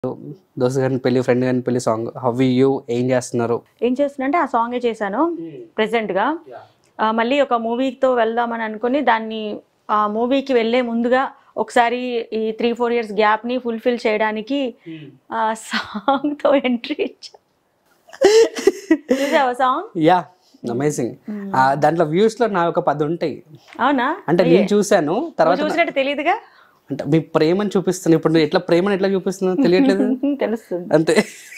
దోస్త్ గారిని పెళ్లి ఫ్రెండ్ గారిని పెళ్లి సాంగ్ హవ్ యూ ఏం చేస్తున్నారు ఏం చేస్తున్నంటే ఆ సాంగే చేశాను ప్రెసెంట్గా మళ్ళీ ఒక మూవీతో వెళ్దామని అనుకుని దాన్ని ఆ మూవీకి వెళ్ళే ముందుగా ఒకసారి ఈ త్రీ ఫోర్ ఇయర్స్ గ్యాప్ని ఫుల్ఫిల్ చేయడానికి ఆ సాంగ్తో ఎంట్రీ ఇచ్చా చూసావా సాంగ్ యా అమేజింగ్ దాంట్లో వ్యూస్ లో నా ఒక పది ఉంటాయి అవునా అంటే నేను చూశాను నువ్వు తర్వాత చూసినట్టు తెలియదుగా అంటే మీ ప్రేమని చూపిస్తున్నాను ఇప్పుడు నువ్వు ఎట్లా ప్రేమని ఎట్లా చూపిస్తున్నావు తెలియట్లేదు తెలుస్తుంది అంతే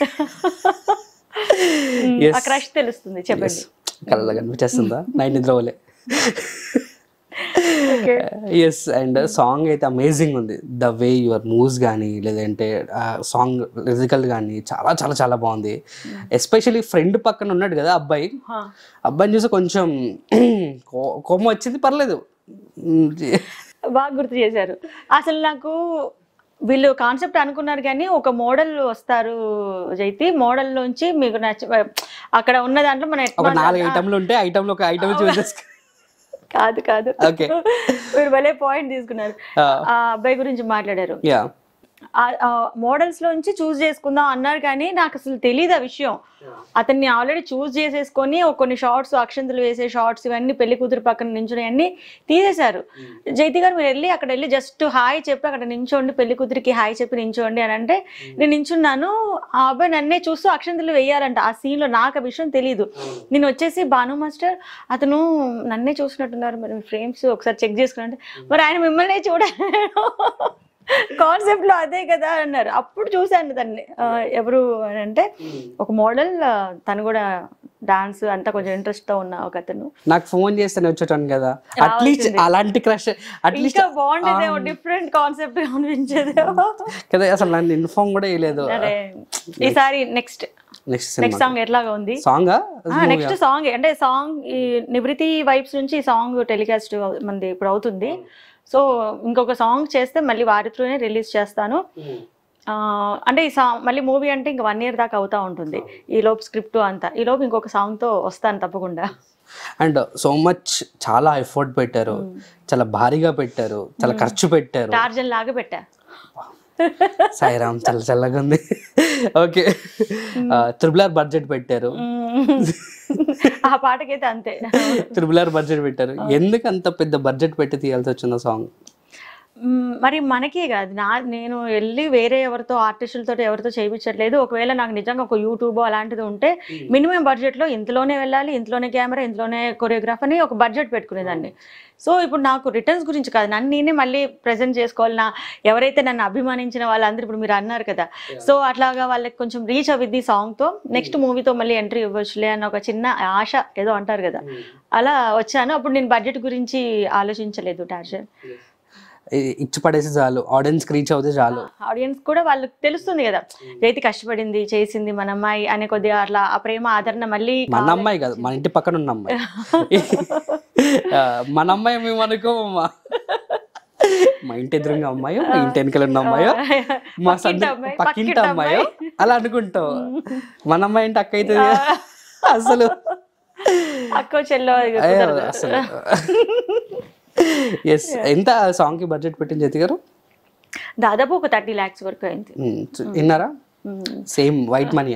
ఆ క్రష్ తెలుస్తుంది చెప్పండి కళ్ళ కనిపించేస్తుందా నైట్ నిద్రవలే ఎస్ అండ్ సాంగ్ అయితే అమేజింగ్ ఉంది ద వే యువర్ మూవ్స్ కానీ లేదంటే సాంగ్ లిరికల్ కానీ చాలా చాలా చాలా బాగుంది ఎస్పెషల్లీ ఫ్రెండ్ పక్కన ఉన్నాడు కదా అబ్బాయి హా. అబ్బాయిని చూసి కొంచెం కో- కోపం వచ్చింది పర్లేదు బాగా గుర్తు చేశారు అసలు నాకు వీళ్ళు కాన్సెప్ట్ అనుకున్నారు కానీ ఒక మోడల్ వస్తారు జైతి మోడల్ లోంచి మీకు నచ్చ అక్కడ ఉన్న దాంట్లో మన ఒక నాలుగు ఐటమ్లు ఉంటే ఐటమ్లో ఒక ఐటమ్ చూస్ చేసుకో కాదు కాదు ఓకే మీరు భలే పాయింట్ తీసుకున్నారు ఆ అబ్బాయి గురించి మాట్లాడారు యా మోడల్స్ లోంచి చూస్ చేసుకుందాం అన్నారు కానీ నాకు అసలు తెలియదు ఆ విషయం అతన్ని ఆల్రెడీ చూస్ చేసేసుకొని ఒక కొన్ని షార్ట్స్ అక్షంతలు వేసే షార్ట్స్ ఇవన్నీ పెళ్లి కూతురు పక్కన నించుని అన్ని తీసేశారు జైతి గారు మీరు వెళ్ళి అక్కడ వెళ్ళి జస్ట్ హాయ్ చెప్పి అక్కడ నించోండి పెళ్లి కూతురికి హాయ్ చెప్పి నించోండి అని అంటే నేను నించున్నాను ఆ అబ్బాయి నన్నే చూస్తూ అక్షంతలు వేయాలంట ఆ scene లో నాకు ఆ విషయం తెలియదు నేను వచ్చేసి భాను మాస్టర్ అతను నన్నే చూసినట్టున్నారు మరి ఫ్రేమ్స్ ఒకసారి చెక్ చేసుకున్నాంటే మరి ఆయన మిమ్మల్ని చూడాలి కాన్సెప్ట్ లో అదే కదా అన్నారు అప్పుడు చూశాను దాన్ని ఆ, ఎవరు అని అంటే ఒక మోడల్ తను కూడా డాన్స్ అంతా కొంచెం ఇంట్రెస్ట్ తో ఉన్న ఒక అతను నాకు ఫోన్ చేస్తే వచ్చేటాను కదా అట్లీస్ట్ అలాంటి క్రష్ అట్లీస్ట్ ఇంకా బాగుండేదేమో డిఫరెంట్ కాన్సెప్ట్ అనిపించేదేమో కదా అసలు నన్ను ఇన్ఫార్మ్ కూడా వేయలేదు అరే ఈసారి next next cinema next song ఎట్లాగా ఉంది సాంగా నెక్స్ట్ సాంగ్ అంటే సాంగ్ ఈ నివృత్తి వైబ్స్ నుంచి ఈ సాంగ్ టెలికాస్ట్ మనది ఇప్పుడు అవుతుంది సో ఇంకొక సాంగ్ చేస్తే మళ్ళీ వారి త్రూనే రిలీజ్ చేస్తాను ఆ, అంటే ఈ సాంగ్ మళ్ళీ మూవీ అంటే ఇంకా వన్ ఇయర్ దాకా అవుతా ఉంటుంది ఈ లోపు స్క్రిప్ట్ అంతా ఈ లోపు ఇంకొక సాంగ్ తో వస్తాను తప్పకుండా అండ్ సో మచ్ చాలా ఎఫర్ట్ పెట్టారు చాలా భారీగా పెట్టారు చాలా ఖర్చు పెట్టారు టార్జన్ లాగా పెట్టా సాయిరామ్ చల్ల చల్లగా ఉంది ఓకే త్రిబుల్ ఆర్ బడ్జెట్ పెట్టారు మ్మ్. ఆ పాటకైతే అంతే త్రిబుల్ ఆర్ బడ్జెట్ పెట్టారు ఎందుకు అంత పెద్ద బడ్జెట్ పెట్టి తీయాల్సి వచ్చింది సాంగ్ మ్మ్, మరి మనకే కాదు నా నేను వెళ్ళి వేరే ఎవరితో ఆర్టిస్టులతో ఎవరితో చేయించట్లేదు ఒకవేళ నాకు నిజంగా ఒక యూట్యూబ్ అలాంటిది ఉంటే మినిమం బడ్జెట్లో ఇంతలోనే వెళ్ళాలి ఇంతలోనే కెమెరా ఇంతలోనే కొరియోగ్రాఫ్ అని ఒక బడ్జెట్ పెట్టుకునేదాన్ని సో ఇప్పుడు నాకు రిటర్న్స్ గురించి కాదు నన్ను నేనే మళ్ళీ ప్రజెంట్ చేసుకోవాలి నా ఎవరైతే నన్ను అభిమానించిన వాళ్ళందరూ ఇప్పుడు మీరు అన్నారు కదా సో అట్లాగా వాళ్ళకి కొంచెం రీచ్ అవిద్ది సాంగ్తో నెక్స్ట్ మూవీతో మళ్ళీ ఎంట్రీ ఇవ్వచ్చులే అన్న ఒక చిన్న ఆశ ఏదో అంటారు కదా అలా వచ్చాను అప్పుడు నేను బడ్జెట్ గురించి ఆలోచించలేదు టార్జన్ ఇ- ఇచ్చి పడేసి చాలు ఆడియన్స్ రీచ్ అవుతే చాలు ఆడియన్స్ కూడా వాళ్ళకి తెలుస్తుంది కదా రైతు కష్టపడింది చేసింది మన అమ్మాయి అనే కొద్దిగా అట్లా ఆ ప్రేమ ఆదరణ మళ్ళీ మన అమ్మాయి కాదు మన ఇంటి పక్కన ఉన్న అమ్మాయి ఆ, మన అమ్మాయి మేము అనుకో మా మా ఇంటి ఎదురుగా అమ్మాయో మా ఇంటి వెనకాల ఉన్న అమ్మాయో మా పక్కింటి సందు అమ్మాయి, పక్కింటి పక్కింటి అమ్మాయో అలా అనుకుంటావు మన అమ్మాయి అంటే అక్క అవుతుంది అసలు అక్క చెల్లో ఇక అయ్యో, కుదరదు. అసలు ఎస్ ఎంత సాంగ్ కి బడ్జెట్ పెట్టింది జతి గారు దాదాపు ఒక థర్టీ ల్యాక్స్ వరకు అయింది ఉమ్, చు- విన్నారా సేమ్ వైట్ మనీ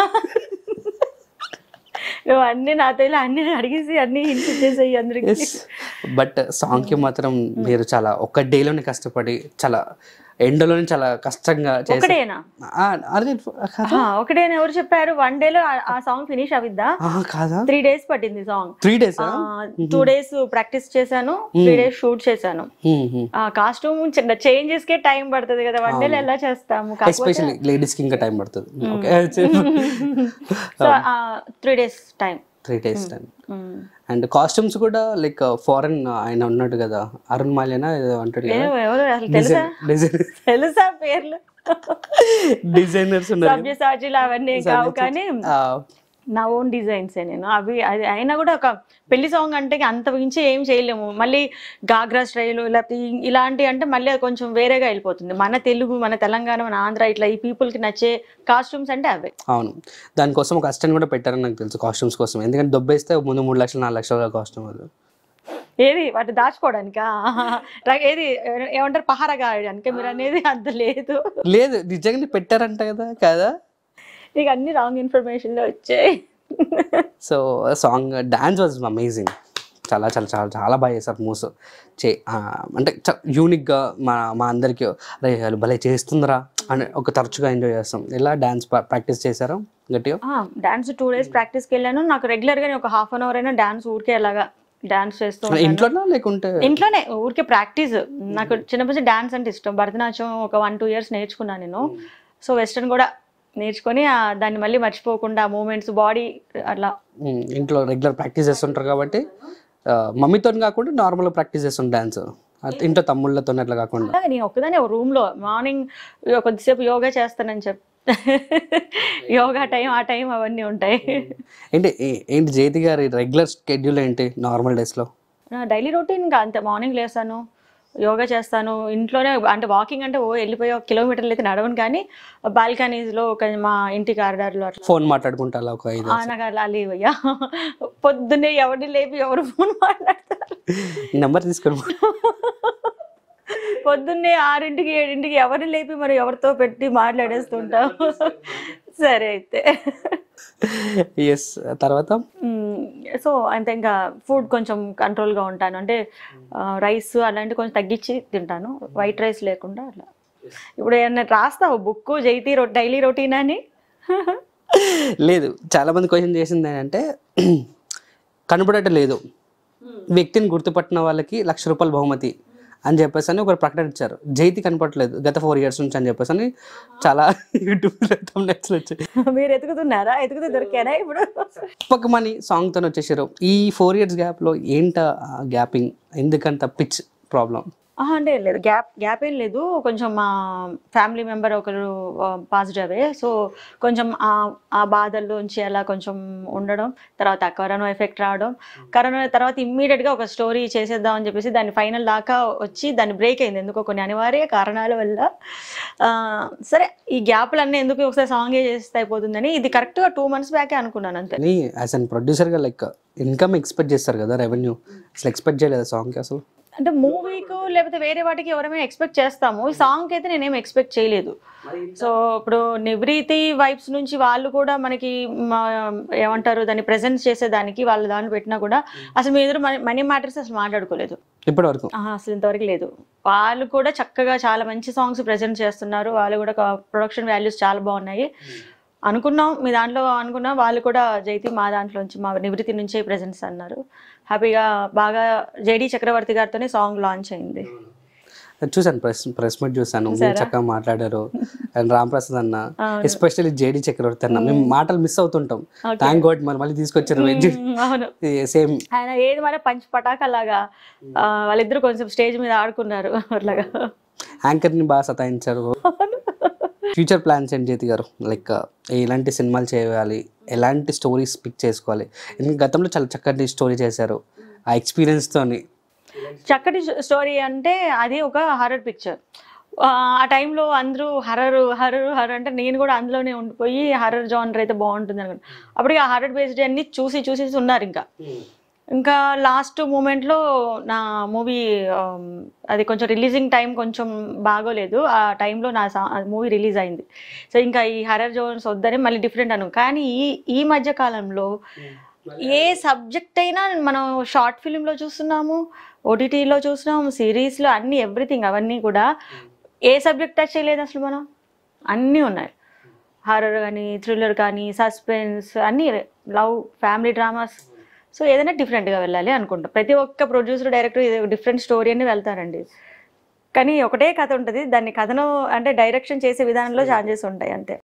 నువ్వు అన్ని నాతో ఇలా అన్ని అడిగేసి అన్ని హింట్ ఇచ్చేసాయి అందరికి బట్ సాంగ్ కి మాత్రం మీరు చాలా ఒక్క డేలోనే కష్టపడి చాలా ఎండలోనే చాలా కష్టంగా చేసి ఒకటేనా ఆ, అదే కాదా? ఆ, ఒకటేనా ఎవరు చెప్పారు వన్ డే లో ఆ- ఆ సాంగ్ ఫినిష్ అవిద్దా ఆ, కాదా త్రీ డేస్ పట్టింది song three days two days practice చేశాను త్రీ డేస్ షూట్ చేశాను ఆ కాస్ట్యూమ్ చిన్న చేంజెస్ కే టైం పడుతుంది కదా వన్ డేలో ఎలా చేస్తాము కాకపోతే ఎస్పెషల్లీ లేడీస్ కి ఇంకా టైం పడుతుంది okay so three days time three days time and costumes కూడా లైక్ ఫారెన్ ఆయన ఉన్నాడు కదా అరుణ్ మాల్యనా ఏదో అంటాడు కదా ఎవరు అసలు తెలుసా తెలుసా పేర్లు డిజైనర్స్ ఉన్నారు సభ్యసాచిలు అవన్నీ ఏం కావు కానీ ఆ, నా ఓన్ డిజైన్స్ నేను అవి అది అయినా కూడా ఒక పెళ్లి సాంగ్ అంటే అంత మించి ఏం చేయలేము మళ్ళీ గాగ్రా స్టైల్ లేకపోతే ఈ- ఇలాంటి అంటే మళ్ళీ అది కొంచెం వేరేగా వెళ్ళిపోతుంది మన తెలుగు మన తెలంగాణ మన ఆంధ్ర ఇట్లా ఈ people కి నచ్చే కాస్ట్యూమ్స్ అంటే అవే అవును దానికోసం ఒక అసిస్టెంట్ కూడా పెట్టారని నాకు తెలుసు కాస్ట్యూమ్స్ కోసం ఎందుకంటే దొబ్బేస్తే ముందు మూడు లక్షలు నాలుగు లక్షల కాస్ట్యూమ్ అది ఏది వాటి దాచుకోవడానికా రా- ఏది ఏమంటారు పహారా కాయడానికి మీరు అనేది అంత లేదు లేదు నిజంగా పెట్టారంట కదా కదా నీకు అన్ని రాంగ్ ఇన్ఫర్మేషన్లో వచ్చాయి so song dance was amazing చాలా చాలా చాలా చాలా బాగా చేశారు మూస్ చే ఆ, అంటే యూనిక్గా మా మా అందరికీ అరే వాళ్ళు భలే చేస్తుందిరా అని ఒక తరచుగా ఎంజాయ్ చేస్తాం ఎలా డాన్స్ ప్రాక్టీస్ చేశారు గట్టిగా డాన్స్ టూ డేస్ ప్రాక్టీస్కి వెళ్ళాను నాకు రెగ్యులర్గా ఒక హాఫ్ అన్ అవర్ అయినా డాన్స్ ఊరికే అలాగా డాన్స్ చేస్తూ ఉంటాను. ఇంట్లోనా లేకుంటే ఇంట్లోనే ఊరికే ప్రాక్టీస్ నాకు చిన్నప్పటి నుంచి డాన్స్ అంటే ఇష్టం భరతనాట్యం ఒక వన్ టూ ఇయర్స్ నేర్చుకున్నాను నేను సో వెస్ట్రన్ కూడా నేర్చుకొని ఆ దాన్ని మళ్ళీ మర్చిపోకుండా మూమెంట్స్ బాడీ అట్లా ఉమ్, ఇంట్లో రెగ్యులర్ ప్రాక్టీస్ చేస్తుంటారు కాబట్టి మమ్మీతో కాకుండా నార్మల్గా ప్రాక్టీస్ చేస్తుంటాం డాన్స్ ఇంట్లో తమ్ముళ్ళతో అట్లా కాకుండా అలాగే నేను ఒక్కదానే రూమ్ లో మార్నింగ్ కొద్దిసేపు యోగా చేస్తానని చెప్ యోగా టైం ఆ టైం అవన్నీ ఉంటాయి ఏంటి ఏ- ఏంటి జయతి గారి రెగ్యులర్ షెడ్యూల్ ఏంటి నార్మల్ డేస్లో నా డైలీ రొటీన్ ఇంకా అంతే మార్నింగ్ లేస్తాను యోగా చేస్తాను ఇంట్లోనే అంటే వాకింగ్ అంటే ఓ వెళ్ళిపోయి ఒక కిలోమీటర్లు అయితే నడవను కానీ బాల్కనీస్లో ఒక మా ఇంటి కారిడార్లో అట్లా ఫోన్ మాట్లాడుకుంటా అలా ఒక ఐదు ఆ, నాకు అలా లేవయ్యా పొద్దున్నే ఎవరిని లేపి ఎవరు ఫోన్ మాట్లాడతారు నెంబర్ తీసుకొని పొద్దున్నే ఆరింటికి ఏడింటికి ఎవరిని లేపి మరి ఎవరితో పెట్టి మాట్లాడేస్తుంటాం సరే అయితే ఎస్ తర్వాత సో అంతే ఇంకా ఫుడ్ కొంచెం కంట్రోల్గా ఉంటాను అంటే రైస్ అలాంటివి కొంచెం తగ్గించి తింటాను వైట్ రైస్ లేకుండా అట్లా ఇప్పుడు ఏమన్నా రాస్తావు బుక్ జైతి రొ డైలీ రొటీన్ అని లేదు చాలా మంది క్వశ్చన్ చేసింది ఏంటంటే కనపడటం లేదు వ్యక్తిని గుర్తుపట్టిన వాళ్ళకి లక్ష రూపాయల బహుమతి అని చెప్పేసి అని ఒకరు ప్రకటన ఇచ్చారు జైతి కనపడట్లేదు గత ఫోర్ ఇయర్స్ నుంచి అని చెప్పేసి అని చాలా యూట్యూబ్లో thumbnails వచ్చాయి మీరు ఎతుకుతున్నారా ఎతుకుతూ దొరికారా ఇప్పుడు పక్క మనీ సాంగ్తో వచ్చేసారు ఈ ఫోర్ ఇయర్స్ గ్యాప్లో ఏంట గ్యాపింగ్ ఎందుకంత పిచ్ ప్రాబ్లం ఆహా, అంటే లేదు గ్యాప్ గ్యాప్ ఏం లేదు కొంచెం మా ఫ్యామిలీ మెంబర్ ఒకరు పాజిటివే సో కొంచెం ఆ ఆ బాధల్లోంచి అలా కొంచెం ఉండడం తర్వాత కరోనా ఎఫెక్ట్ రావడం కరోనా తర్వాత ఇమ్మీడియట్గా ఒక స్టోరీ చేసేద్దాం అని చెప్పేసి దాన్ని ఫైనల్ దాకా వచ్చి దాన్ని బ్రేక్ అయింది ఎందుకో కొన్ని అనివార్య కారణాల వల్ల ఆ, సరే ఈ గ్యాప్లన్నీ ఎందుకు ఒకసారి సాంగే చేస్తే అయిపోతుందని ఇది కరెక్ట్గా టూ మంత్స్ బ్యాకే అనుకున్నాను అంతే అని యాజ్ అన్ ప్రొడ్యూసర్గా లైక్ ఇన్కమ్ ఎక్స్పెక్ట్ చేస్తారు కదా రెవెన్యూ అసలు ఎక్స్పెక్ట్ చేయలేదు సాంగ్కి అసలు అంటే మూవీకు లేకపోతే వేరే వాటికి ఎవరైనా ఎక్స్పెక్ట్ చేస్తాము ఈ సాంగ్కి అయితే నేనేం ఎక్స్పెక్ట్ చేయలేదు సో ఇప్పుడు నివృత్తి వైబ్స్ నుంచి వాళ్ళు కూడా మనకి మ- ఏమంటారు దాన్ని ప్రెజెంట్ చేసేదానికి వాళ్ళ దాంట్లో పెట్టినా కూడా అసలు మీ ఎదురు మనీ మ్యాటర్స్ అసలు మాట్లాడుకోలేదు ఇప్పటి వరకు ఆహా, అసలు ఇంతవరకు లేదు వాళ్ళు కూడా చక్కగా చాలా మంచి సాంగ్స్ ప్రజెంట్ చేస్తున్నారు వాళ్ళు కూడా ప్రొడక్షన్ వాల్యూస్ చాలా బాగున్నాయి అనుకున్నాం మీ దాంట్లో అనుకున్నాం వాళ్ళు కూడా జైతి మా దాంట్లో నుంచి మా నివృత్తి నుంచే ప్రెజెంట్స్ అన్నారు హ్యాపీగా బాగా జేడి చక్రవర్తి గారితోనే సాంగ్ లాంచ్ అయింది చూసాను ప్రెస్ ప్రెస్ మీట్ చూసాను మీరు చక్కగా మాట్లాడారు అండ్ రామ్ ప్రసాద్ అన్న ఎస్పెషల్లీ జేడి చక్రవర్తి అన్న మేము మాటలు మిస్ అవుతుంటాం థ్యాంక్ గాడ్ మరి మళ్ళీ తీసుకొచ్చారు ఉమ్, అవును సేమ్ ఆయన ఏది మన పంచ్ పటాకలాగా ఆ, వాళ్ళిద్దరు కొంచెం స్టేజ్ మీద ఆడుకున్నారు అట్లాగా యాంకర్ ని బాగా సతాయించారు ఫ్యూచర్ ప్లాన్స్ ఏంటి జ్యోతి గారు లైక్ ఎలాంటి సినిమాలు చేయాలి ఎలాంటి స్టోరీస్ పిక్ చేసుకోవాలి ఎందుకంటే గతంలో చాలా చక్కటి స్టోరీ చేశారు ఆ ఎక్స్పీరియన్స్ తోని చక్కటి స్టోరీ అంటే అది ఒక హర్రర్ పిక్చర్ ఆ టైంలో అందరూ హర్రర్ హర్రర్ హర్రర్ అంటే నేను కూడా అందులోనే ఉండిపోయి హర్రర్ జానర్ అయితే బాగుంటుంది అనుకున్నాను అప్పటికి ఆ హర్రర్ బేస్డ్ అన్ని చూసి చూసి ఉన్నారు ఇంకా ఇంకా లాస్ట్ మూమెంట్లో నా మూవీ అది కొంచెం రిలీజింగ్ టైం కొంచెం బాగోలేదు ఆ టైంలో నా మూవీ రిలీజ్ అయింది సో ఇంకా ఈ హర్రర్ జోన్స్ వద్దని మళ్ళీ డిఫరెంట్ అను కానీ ఈ ఈ మధ్య కాలంలో ఏ సబ్జెక్ట్ అయినా మనం షార్ట్ ఫిలింలో చూస్తున్నాము ఓటీటీలో చూస్తున్నాము సిరీస్లో అన్ని ఎవ్రీథింగ్ అవన్నీ కూడా ఏ సబ్జెక్ట్ టచ్ చేయలేదు అసలు మనం అన్నీ ఉన్నాయి హారర్ కానీ థ్రిల్లర్ కానీ సస్పెన్స్ అన్నీ లవ్ ఫ్యామిలీ డ్రామాస్ సో ఏదైనా డిఫరెంట్గా వెళ్ళాలి అనుకుంటాం ప్రతి ఒక్క ప్రొడ్యూసర్ డైరెక్టర్ ఇది డిఫరెంట్ స్టోరీ అని వెళ్తారండి కానీ ఒకటే కథ ఉంటుంది దాన్ని కథను అంటే డైరెక్షన్ చేసే విధానంలో ఛాన్సెస్ ఉంటాయి అంతే